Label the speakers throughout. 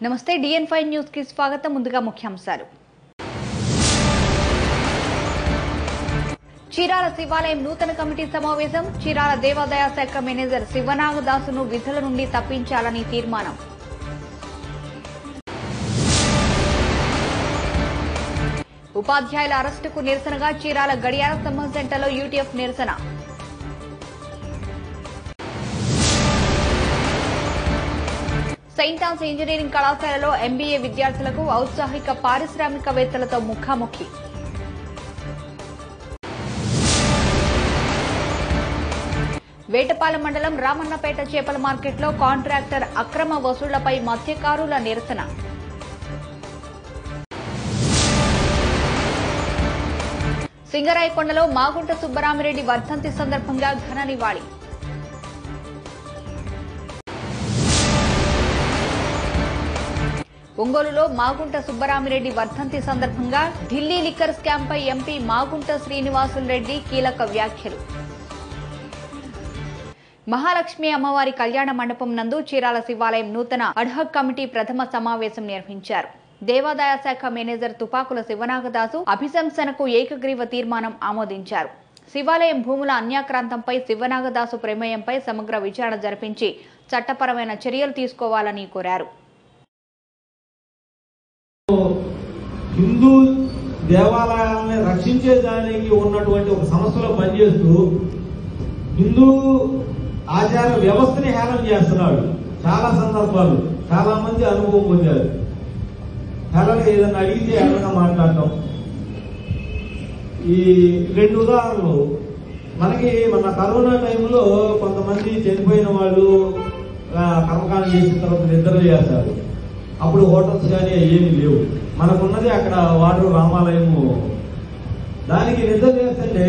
Speaker 1: నమస్తే డిఎన్ five news కి స్వాగతం ముందుగా ముఖ్యాంశాలు చీరాల శివాలయం నూతన కమిటీ సమావేశం చీరాల దేవాదాయ శాఖ మేనేజర్ శివనాగదాసును విధుల నుండి తప్పించాలని తీర్మానం ఉపాధ్యాయుల అరెస్టుకు నిరసనగా చీరాల గడియార స్తంభం సెంటర్లో యూటీఎఫ్ నిరసన సెయింట్ ఆన్స్ ఇంజనీరింగ్ కళాశాలలో ఎంబీఏ విద్యార్థులకు ఔత్సాహిక పారిశ్రామికవేత్తలతో ముఖాముఖి వేటపాలెం మండలం రామన్నపేట చేపల మార్కెట్లో కాంట్రాక్టర్ అక్రమ వసూళ్లపై మత్స్యకారుల నిరసన సింగరాయకొండలో మాగుంట సుబ్బరామిరెడ్డి వర్ధంతి సందర్భంగా ఘన నివాళి ఒంగోలులో మాగుంట సుబ్బరామిరెడ్డి వర్ధంతి సందర్భంగా ఢిల్లీ లిక్కర్ స్కామ్ పై ఎంపీ మాగుంట శ్రీనివాసులు రెడ్డి కీలక వ్యాఖ్యలు మహాలక్ష్మి అమ్మవారి కళ్యాణ మండపం నందు చీరాల శివాలయం నూతన అడ్హక్ కమిటీ ప్రథమ సమావేశం నిర్వహించారు దేవాదాయ శాఖ మేనేజర్ తుపాకుల శివనాగదాసు అభిశంసనకు ఏకగ్రీవ తీర్మానం ఆమోదించారు శివాలయం భూముల అన్యాక్రాంతంపై శివనాగదాసు ప్రమేయంపై సమగ్ర విచారణ జరిపించి చట్టపరమైన చర్యలు తీసుకోవాలని కోరారు
Speaker 2: హిందూ దేవాలయాలని రక్షించేదానికి ఉన్నటువంటి ఒక సంస్థలో పనిచేస్తూ హిందూ ఆచార వ్యవస్థని హేళన చేస్తున్నాడు చాలా సందర్భాలు చాలా మంది అనుభవం పొందారు హేళన ఏదన్నా అడిగితే హేళనగా మాట్లాడటం ఈ రెండు ఉదాహరణలు మనకి మన కరోనా టైంలో కొంతమంది చనిపోయిన వాళ్ళు ఆ, కర్మకాండం చేసిన తర్వాత నిద్ర చేస్తారు అప్పుడు హోటల్స్ కానీ ఏమీ లేవు మనకున్నది అక్కడ వాటర్ రామాలయము దానికి నిద్ర చేస్తుంటే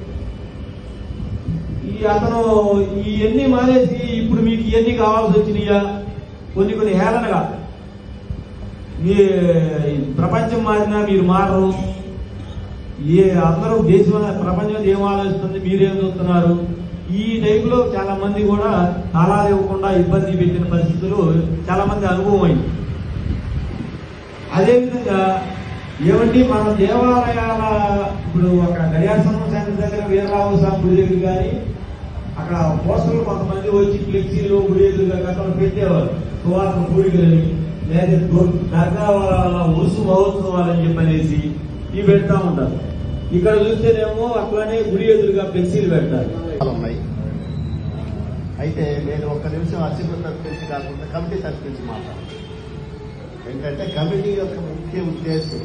Speaker 2: ఈ అతను ఇవన్నీ మానేసి ఇప్పుడు మీకు ఇవన్నీ కావాల్సి వచ్చినాయా కొన్ని కొన్ని హేళనగా మీ ప్రపంచం మారినా మీరు మారరు ఏ అందరూ దేశం ప్రపంచం ఏం ఆలోచిస్తుంది మీరేం చూస్తున్నారు ఈ టైపులో చాలా మంది కూడా తాళాలు ఇవ్వకుండా ఇబ్బంది పెట్టిన పరిస్థితులు చాలా మంది అనుభవం అయింది అదేవిధంగా ఏమండి మన దేవాలయాల ఇప్పుడు అక్కడ గడియాసనం సెంటర్ దగ్గర వీరరావు స్వామి గుడి దగ్గర కానీ అక్కడ పోస్టర్లు కొంతమంది వచ్చి ఫ్లెక్సీలు గుడి ఎదురుగా గతంలో పెట్టేవారు సువాసన పూడికలని లేదా దర్గా వాళ్ళ ఉరుసు మహోత్సవాలని చెప్పనేసి ఇవి పెడతా ఉంటారు ఇక్కడ చూస్తేనేమో అట్లానే గుడి ఎదురుగా ఫ్లెక్సీలు పెడతారు
Speaker 3: చాలా ఉన్నాయి అయితే నేను ఒక్క నిమిషం అర్చకుల తరఫు కాకుండా కమిటీ తరఫు నుంచి మాట్లాడాను ఏంటంటే కమిటీ యొక్క ముఖ్య ఉద్దేశం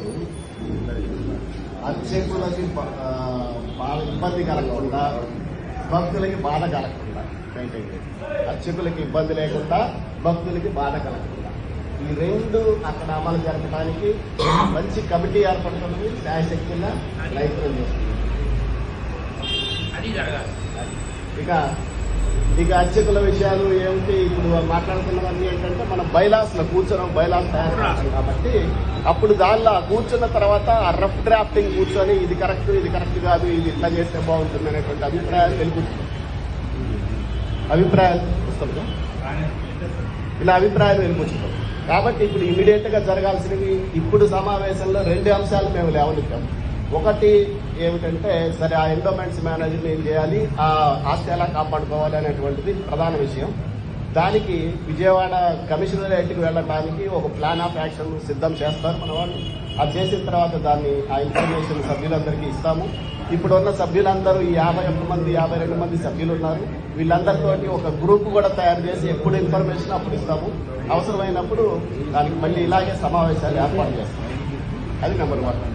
Speaker 3: అర్చకులకి బ- ఆ, బాధ ఇబ్బంది కలగకుండా భక్తులకి బాధ కలగకుండా ఏంటంటే అర్చకులకి ఇబ్బంది లేకుండా భక్తులకి బాధ కలగకుండా ఈ రెండు అక్కడ అమలు జరపడానికి మంచి కమిటీ ఏర్పడుతుంది శాయశక్తిగా ప్రయత్నం చేస్తుంది ఇక ఇక అర్చకుల విషయాలు ఏమిటి ఇప్పుడు మాట్లాడుతున్నవన్నీ ఏంటంటే మనం బైలాస్ లో కూర్చొని బైలాస్ తయారు చేస్తాం కాబట్టి అప్పుడు దానిలో ఆ కూర్చున్న తర్వాత ఆ రఫ్ డ్రాఫ్టింగ్ కూర్చొని ఇది కరెక్ట్ ఇది కరెక్ట్ కాదు ఇది ఇట్లా చేస్తే బాగుంటుంది అనేటువంటి అభిప్రాయాలు వెలుగుతుంది అభిప్రాయాలు వస్తుంది ఇలా అభిప్రాయాలు వెలుగుతుంది కాబట్టి ఇప్పుడు ఇమీడియట్ గా జరగాల్సినవి ఇప్పుడు సమావేశంలో రెండు అంశాలు మేము లేవనెత్తాం ఒకటి ఏమిటంటే సరే ఆ ఎండోమెంట్స్ మేనేజర్ని ఏం చేయాలి ఆ ఆస్తి ఎలా కాపాడుకోవాలి అనేటువంటిది ప్రధాన విషయం దానికి విజయవాడ కమిషనరేట్కి వెళ్ళడానికి ఒక ప్లాన్ ఆఫ్ యాక్షన్ సిద్ధం చేస్తారు మన వాళ్ళు అది చేసిన తర్వాత దాన్ని ఆ ఇన్ఫర్మేషన్ సభ్యులందరికీ ఇస్తాము ఇప్పుడు ఉన్న సభ్యులందరూ ఈ యాభై ఒక్క మంది యాభై రెండు మంది సభ్యులు ఉన్నారు వీళ్ళందరితోటి ఒక గ్రూప్ కూడా తయారు చేసి ఎప్పుడు ఇన్ఫర్మేషన్ అప్పుడు ఇస్తాము అవసరమైనప్పుడు దానికి మళ్ళీ ఇలాగే సమావేశాలు ఏర్పాటు చేస్తాం అది నెంబర్ వన్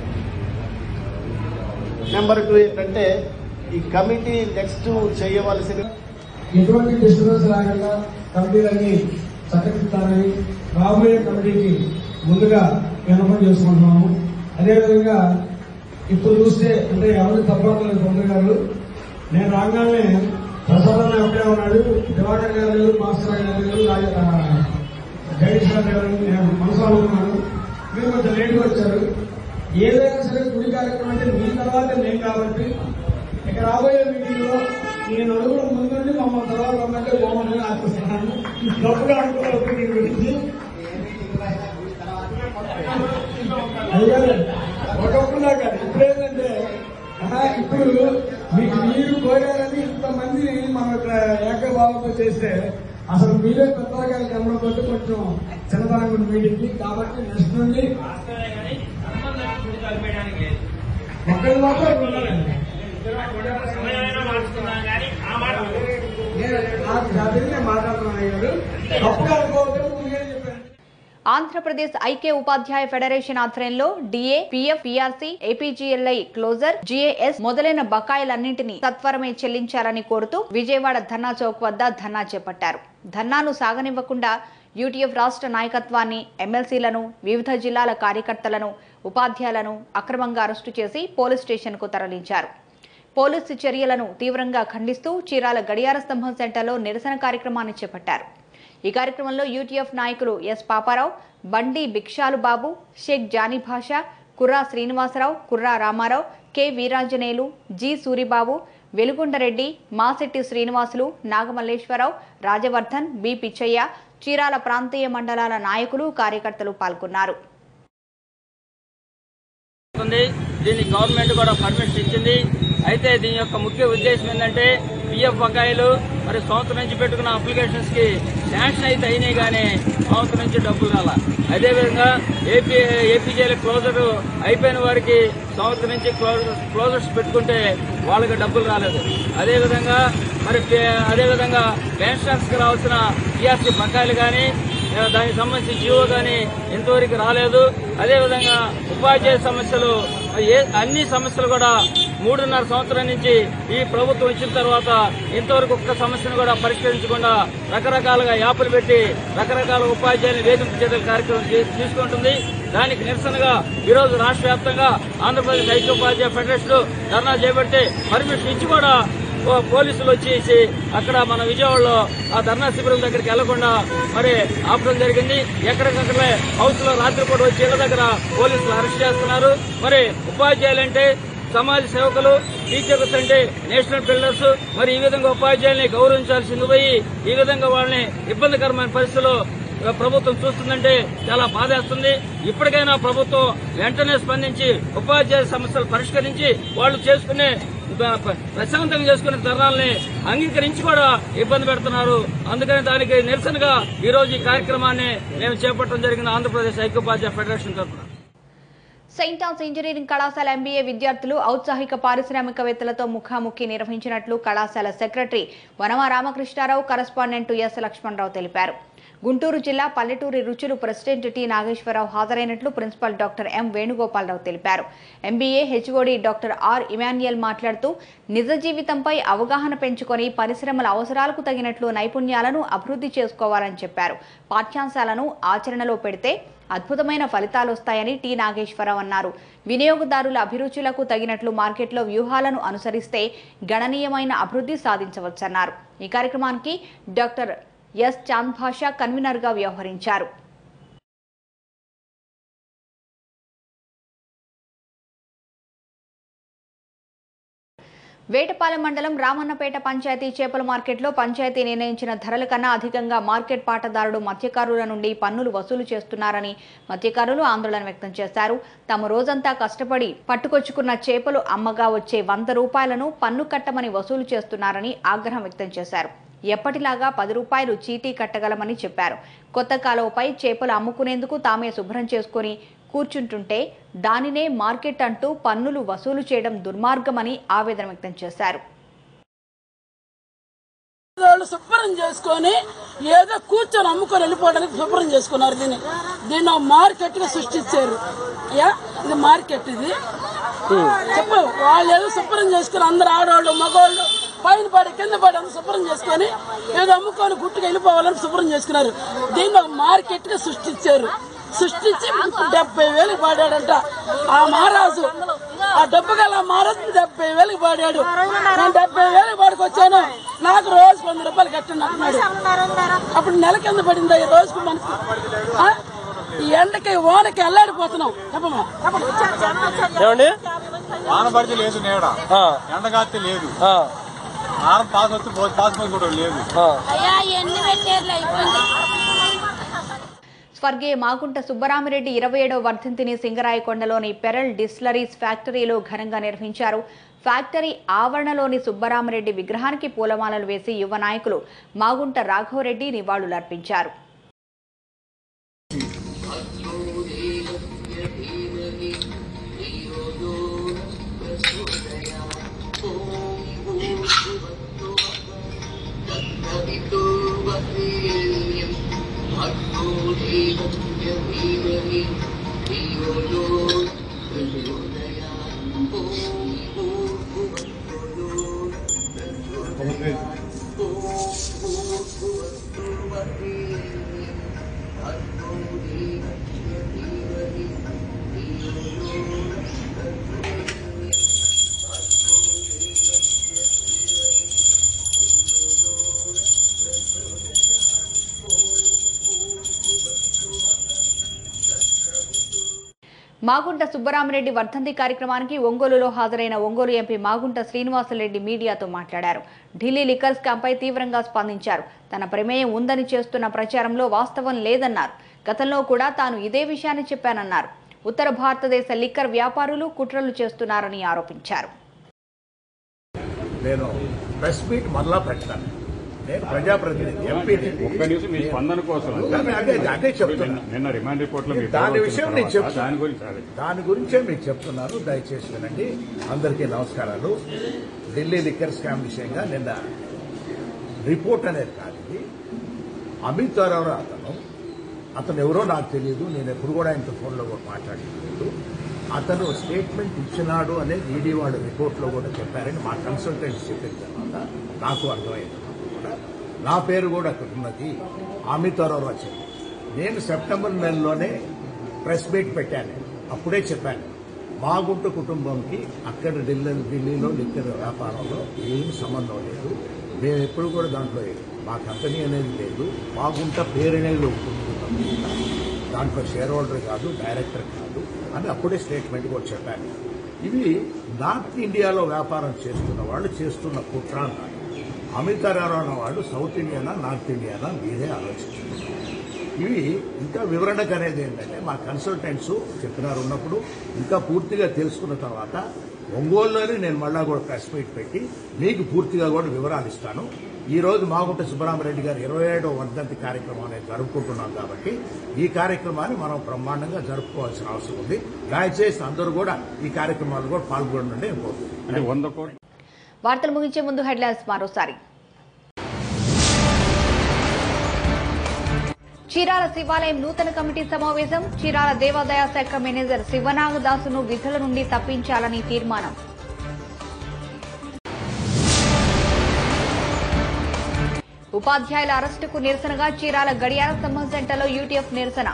Speaker 3: నెంబర్ టూ ఏంటంటే ఈ కమిటీ నెక్స్ట్ చేయవలసిన
Speaker 4: ఎటువంటి డిస్టర్బెన్స్ రాకుండా కమిటీలన్నీ చక్కదిస్తారని రాబోయే కమిటీకి ముందుగా విన్నపం చేసుకుంటున్నాము అదేవిధంగా ఇప్పుడు చూస్తే అంటే ఎవరు తప్పలేదు పొందరు గారు నేను రాగానే ప్రసాదం ఒకటే ఉన్నాడు దివాకర్ గారు లేరు, మాస్టర్ గారు లేరు, రాజ- ఆ, జగదీష్ గారు లేరు, నేను మనసు అనుకున్నాను మీరు కొంచెం లేట్గా వచ్చారు ఏదైనా సరే గుడి కార్యక్రమం అంటే మీ తర్వాత నేను కాబట్టి ఇక రాబోయే మీటింగ్ లో నేను అడుగుల ముందుండి మమ్మల్ని తర్వాత రమ్మంటే బాగుందని ఆశిస్తున్నాను తప్పుగా అనుకోవద్దు దీని గురించి అయ్యారు ఒకప్పుడు నాకు అది ఇప్పుడు ఏంటంటే ఆహా, ఇప్పుడు మీకు మీరు కోరారని ఇంతమంది మనం ఇక్కడ ఏకభావంతో చేస్తే అసలు మీరే పెద్దగా కనబడకపోతే కొంచెం చిన్నతనంగా ఉంది మీటింగ్ కాబట్టి నెక్స్ట్ నుండి ఒక్కరి మాత్రం ఉండాలండి నేను నాకు కాబట్టి నేను మాట్లాడుతున్నాను అయ్యారు తప్పుగా అనుకోవద్దు ముందుగా చెప్పాను
Speaker 1: ఆంధ్రప్రదేశ్ ఐక్య ఉపాధ్యాయ ఫెడరేషన్ ఆధ్వర్యంలో DA PF PRC APGLI closure GAS మొదలైన బకాయిలన్నింటినీ సత్వరమే చెల్లించాలని కోరుతూ విజయవాడ ధర్నా చౌక్ వద్ద ధర్నా చేపట్టారు ధర్నాను సాగనివ్వకుండా యూటీఎఫ్ రాష్ట్ర నాయకత్వాన్ని ఎమ్మెల్సీలను వివిధ జిల్లాల కార్యకర్తలను ఉపాధ్యాయులను అక్రమంగా అరెస్టు చేసి పోలీస్ స్టేషన్కు తరలించారు పోలీసు చర్యలను తీవ్రంగా ఖండిస్తూ చీరాల గడియార స్తంభం సెంటర్లో నిరసన కార్యక్రమాన్ని చేపట్టారు ఈ కార్యక్రమంలో యూటీఎఫ్ నాయకులు ఎస్ పాపారావు బండి బిక్షాలు బాబు Sheikh Jani Basha Kurra Srinivasa Rao Kurra Rama Rao K Veeranjaneyulu G Suribabu Velugonda Reddy Masetti Srinivasulu Nageswara Rao Rajavardhan B Pichaiah Chirala ప్రాంతీయ మండలాల నాయకులు కార్యకర్తలు పాల్గొన్నారు
Speaker 5: ఉంది దీనికి గవర్నమెంట్ కూడా పర్మిషన్ ఇచ్చింది అయితే దీని యొక్క ముఖ్య ఉద్దేశం ఏంటంటే పిఎఫ్ బకాయిలు మరి సంవత్సరం నుంచి పెట్టుకున్న అప్లికేషన్స్ కి శాంక్షన్ అయితే అయినాయి కానీ సంవత్సరం నుంచి డబ్బులు రాల అదేవిధంగా ఏపీ ఏపీజేల క్లోజర్ అయిపోయిన వారికి సంవత్సరం నుంచి క్లోజర్ క్లోజర్స్ పెట్టుకుంటే వాళ్ళకి డబ్బులు రాలేదు అదేవిధంగా మరి పే- అదేవిధంగా పెన్షనర్స్ కి రావాల్సిన టీఆర్సీ బకాయిలు కానీ ఆ, దానికి సంబంధించి జీవో కానీ ఇంతవరకు రాలేదు అదేవిధంగా ఉపాధ్యాయ సమస్యలు ఏ అన్ని సమస్యలు కూడా మూడున్నర సంవత్సరం నుంచి ఈ ప్రభుత్వం వచ్చిన తర్వాత ఇంతవరకు ఒక్క సమస్యను కూడా పరిష్కరించకుండా రకరకాలుగా యాపులు పెట్టి రకరకాల ఉపాధ్యాయులు వేధింపు చర్యల కార్యక్రమం తీ- తీసుకుంటుంది దానికి నిరసనగా ఈ రోజు రాష్ట్ర వ్యాప్తంగా ఆంధ్రప్రదేశ్ ఐక్యోపాధ్యాయ ఫెడరేషన్ ధర్నా చేపట్టి పర్మిషన్ ఇచ్చి కూడా పో- పోలీసులు వచ్చేసి అక్కడ మన విజయవాడలో ఆ ధర్నా శిబిరం దగ్గరికి వెళ్లకుండా మరి ఆపడం జరిగింది ఎక్కడికక్కడే హౌస్ లో రాత్రిపూట వచ్చి ఇళ్ల దగ్గర పోలీసులు అరెస్ట్ చేస్తున్నారు మరి ఉపాధ్యాయులంటే సమాజ సేవకులు టీచర్స్ అంటే నేషనల్ బిల్డర్స్ మరి ఈ విధంగా ఉపాధ్యాయుల్ని గౌరవించాల్సింది పోయి ఈ విధంగా వాళ్ళని ఇబ్బందికరమైన పరిస్థితుల్లో ప్రభుత్వం చూస్తుందంటే చాలా బాధేస్తుంది ఇప్పటికైనా ప్రభుత్వం వెంటనే స్పందించి ఉపాధ్యాయ సమస్యలు పరిష్కరించి వాళ్ళు చేసుకునే ప- ప- ప్రశాంతంగా చేసుకునే ధర్నాల్ని అంగీకరించి కూడా ఇబ్బంది పెడుతున్నారు అందుకని దానికి నిరసనగా ఈ రోజు ఈ కార్యక్రమాన్ని మేము చేపట్టడం జరిగింది ఆంధ్రప్రదేశ్ ఐక్యోపాధ్యాయ ఫెడరేషన్ తరఫున
Speaker 1: సెయింట్ ఆన్స్ ఇంజనీరింగ్ కళాశాల ఎంబీఏ విద్యార్థులు ఔత్సాహిక పారిశ్రామికవేత్తలతో ముఖాముఖి నిర్వహించినట్లు కళాశాల secretary Vanama Ramakrishna Rao correspondent S Lakshmana Rao తెలిపారు గుంటూరు జిల్లా పల్లెటూరి రుచులు ప్రెసిడెంట్ టి నాగేశ్వరరావు హాజరైనట్లు ప్రిన్సిపల్ డాక్టర్ ఎం వేణుగోపాలరావు తెలిపారు MBA HOD doctor R Emmanuel మాట్లాడుతూ నిజ జీవితంపై అవగాహన పెంచుకొని పరిశ్రమల అవసరాలకు తగినట్లు నైపుణ్యాలను అభివృద్ధి చేసుకోవాలని చెప్పారు పాఠ్యాంశాలను ఆచరణలో పెడితే అద్భుతమైన ఫలితాలు వస్తాయని టి నాగేశ్వరరావు అన్నారు వినియోగదారుల అభిరుచులకు తగినట్లు మార్కెట్లో వ్యూహాలను అనుసరిస్తే గణనీయమైన అభివృద్ధి సాధించవచ్చన్నారు ఈ కార్యక్రమానికి డాక్టర్ ఎస్ చాంద్ భాషా కన్వీనర్గా వ్యవహరించారు వేటపాలెం మండలం రామన్నపేట పంచాయతీ చేపల మార్కెట్లో పంచాయతీ నిర్ణయించిన ధరల కన్నా అధికంగా మార్కెట్ పాటదారుడు మత్స్యకారుల నుండి పన్నులు వసూలు చేస్తున్నారని మత్స్యకారులు ఆందోళన వ్యక్తం చేశారు తమ రోజంతా కష్టపడి పట్టుకొచ్చుకున్న చేపలు అమ్మగా వచ్చే వంద రూపాయలను పన్ను కట్టమని వసూలు చేస్తున్నారని ఆగ్రహం వ్యక్తం చేశారు ఎప్పటిలాగా పది రూపాయలు చీటీ కట్టగలమని చెప్పారు కొత్త కాలువపై చేపలు అమ్ముకునేందుకు తామే శుభ్రం చేసుకొని కూర్చుంటుంటే దానినే మార్కెట్ అంటూ పన్నులు వసూలు చేయడం దుర్మార్గమని ఆవేదన వ్యక్తం చేశారు
Speaker 6: వాళ్ళు శుభ్రం చేసుకొని ఏదో కూర్చొని అమ్ముకొని వెళ్ళిపోవడానికి శుభ్రం చేసుకున్నారు దీన్ని దీన్ని ఒక మార్కెట్ గా సృష్టించారు యా ఇది మార్కెట్ ఇది చెప్పు వాళ్ళు ఏదో శుభ్రం చేసుకుని అందరు ఆడవాళ్ళు మగవాళ్ళు పైన పడి కింద పడి అందరూ శుభ్రం చేసుకొని ఏదో అమ్ముకొని గుట్టుకు వెళ్ళిపోవాలని శుభ్రం చేసుకున్నారు దీన్ని ఒక మార్కెట్ గా సృష్టించారు సృష్టించి డెబ్బై వేలు పాడాడంట ఆ మహారాజు ఆ డబ్బు గల మహారాజు డెబ్బై వేలకు పాడాడు నేను డెబ్బై వేలకు పాడుకొచ్చాను నాకు రోజు వంద రూపాయలు కట్టండి అంటున్నాడు అప్పుడు నెల కింద పడింది ఈ రోజుకు మనకి ఆ? ఈ ఎండకి ఓనకి అల్లాడిపోతున్నాం చెప్పమ్మా
Speaker 5: ఏమండి
Speaker 7: వాన పడితే లేదు నేడ ఎండగాస్తే లేదు ఆరం పాస్ వస్తే పాస్ కూడా లేదు
Speaker 8: అయ్యా ఎన్ని పెట్టారు అయిపోయింది
Speaker 1: స్వర్గీయ మాగుంట సుబ్బరామిరెడ్డి ఇరవై ఏడవ వర్ధంతిని సింగరాయకొండలోని పెరల్ డిస్లరీస్ ఫ్యాక్టరీలో ఘనంగా నిర్వహించారు ఫ్యాక్టరీ ఆవరణలోని సుబ్బరామిరెడ్డి విగ్రహానికి పూలమాలలు వేసి యువ నాయకులు మాగుంట రాఘవరెడ్డి నివాళులర్పించారు మాగుంట సుబ్బరామరెడ్డి వర్ధంతి కార్యక్రమానికి ఒంగోలులో హాజరైన ఒంగోలు ఎంపీ మాగుంట శ్రీనివాసరెడ్డి మీడియాతో మాట్లాడారు ఢిల్లీ లిక్కర్ స్కామ్పై తీవ్రంగా స్పందించారు తన ప్రమేయం ఉందని చేస్తున్న ప్రచారంలో వాస్తవం లేదన్నారు గతంలో కూడా తాను ఇదే విషయాన్ని చెప్పానన్నారు ఉత్తర భారతదేశ లిక్కర్ వ్యాపారులు కుట్రలు చేస్తున్నారని ఆరోపించారు
Speaker 8: నేను ప్రెస్ మీట్ మరలా పెట్టాను నేను ప్రజాప్రతినిధి ఎంపీ
Speaker 9: ఒక్క నిమిషం మీ స్పందన కోసం
Speaker 8: అదే అదే అదే చెప్తున్నా
Speaker 9: నిన్న- నిన్న రిమాండ్ రిపోర్ట్ లో మీ
Speaker 8: దాని
Speaker 9: పేరు
Speaker 8: విషయం
Speaker 9: వచ్చిన
Speaker 8: నేను
Speaker 9: తర్వాత
Speaker 8: చెప్తాను
Speaker 9: దాని గురించి అదే.
Speaker 8: దాని గురించే మీకు చెప్తున్నాను దయచేసి వినండి అందరికీ నమస్కారాలు ఢిల్లీ లిక్కర్ స్కామ్ విషయంగా నిన్న రిపోర్ట్ అనేది కాదు ఇది అమిత్ అరోరా అతను అతను ఎవరో నాకు తెలియదు నేను ఎప్పుడు కూడా ఆయనతో ఫోన్లో కూడా మాట్లాడలేదు అతను స్టేట్మెంట్ ఇచ్చినాడు అనేది ఈడీ వాడు రిపోర్ట్లో కూడా చెప్పారని మా కన్సల్టెంట్స్ చెప్పిన తర్వాత నాకు అర్థమైంది కూడా నా పేరు కూడా అక్కడ ఉన్నది అమిత్ అరోరా చెప్పి నేను సెప్టెంబర్ నెలలోనే ప్రెస్ మీట్ పెట్టాను అప్పుడే చెప్పాను మాగుంట కుటుంబంకి అక్కడ ఢిల్లీ ఢిల్లీలో లిక్కర్ వ్యాపారంలో ఏం సంబంధం లేదు మేము ఎప్పుడు కూడా దాంట్లో మా కంపెనీ అనేది లేదు మాగుంట పేరు అనేది ఒప్పుకుంటున్నాం దాంట్లో షేర్ హోల్డర్ కాదు డైరెక్టర్ కాదు అని అప్పుడే స్టేట్మెంట్ కూడా చెప్పాను ఇవి నార్త్ ఇండియాలో వ్యాపారం చేస్తున్న వాళ్ళు చేస్తున్న కుట్ర అన్నారు అమిత్ అరారా అన్న వాళ్ళు సౌత్ ఇండియానా నార్త్ ఇండియానా మీరే ఆలోచించారు ఇవి ఇంకా వివరణకు అనేది ఏంటంటే మా కన్సల్టెంట్స్ చెప్పినారు ఉన్నప్పుడు ఇంకా పూర్తిగా తెలుసుకున్న తర్వాత ఒంగోలులోనే నేను మళ్ళా కూడా ప్రెస్ మీట్ పెట్టి మీకు పూర్తిగా కూడా వివరాలు ఇస్తాను ఈ రోజు మాగుంట సుబ్బరామరెడ్డి గారు ఇరవై ఏడో వర్ధంతి కార్యక్రమం అనేది జరుపుకుంటున్నాం కాబట్టి ఈ కార్యక్రమాన్ని మనం బ్రహ్మాండంగా జరుపుకోవాల్సిన అవసరం ఉంది దయచేసి అందరూ కూడా ఈ కార్యక్రమాలు కూడా పాల్గొనండి నేను కోరుతున్నాను
Speaker 9: అంటే వంద కోట్లు
Speaker 1: వార్తలు ముగించే ముందు హెడ్లైన్స్ మరోసారి చీరాల శివాలయం నూతన కమిటీ సమావేశం చీరాల దేవాదాయ శాఖ మేనేజర్ శివనాగదాసును విధుల నుండి తప్పించాలని తీర్మానం ఉపాధ్యాయుల అరెస్టుకు నిరసనగా చీరాల గడియార స్తంభం సెంటర్లో యూటీఎఫ్ నిరసన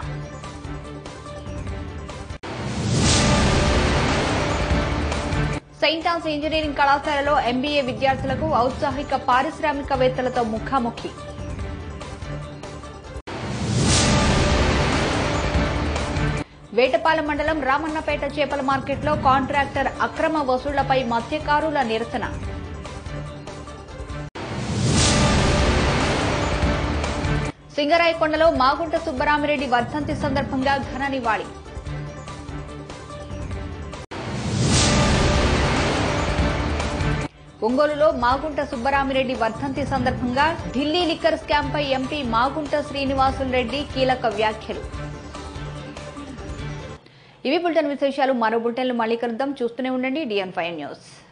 Speaker 1: సెయింట్ ఆన్స్ ఇంజనీరింగ్ కళాశాలలో ఎంబీఏ విద్యార్థులకు ఔత్సాహిక పారిశ్రామికవేత్తలతో ముఖాముఖి వేటపాలెం మండలం రామన్నపేట చేపల మార్కెట్లో కాంట్రాక్టర్ అక్రమ వసూళ్లపై మత్స్యకారుల నిరసన సింగరాయకొండలో మాగుంట సుబ్బరామిరెడ్డి వర్ధంతి సందర్భంగా ఘన నివాళి ఒంగోలులో మాగుంట సుబ్బరామిరెడ్డి వర్ధంతి సందర్భంగా ఢిల్లీ లిక్కర్ స్కామ్ పై ఎంపీ మాగుంట శ్రీనివాసులు రెడ్డి కీలక వ్యాఖ్యలు ఇవి బులెటిన్ విశేషాలు మరో బులెటిన్లు మళ్ళీ కలుద్దాం చూస్తూనే ఉండండి డిఎన్ ఫైవ్ న్యూస్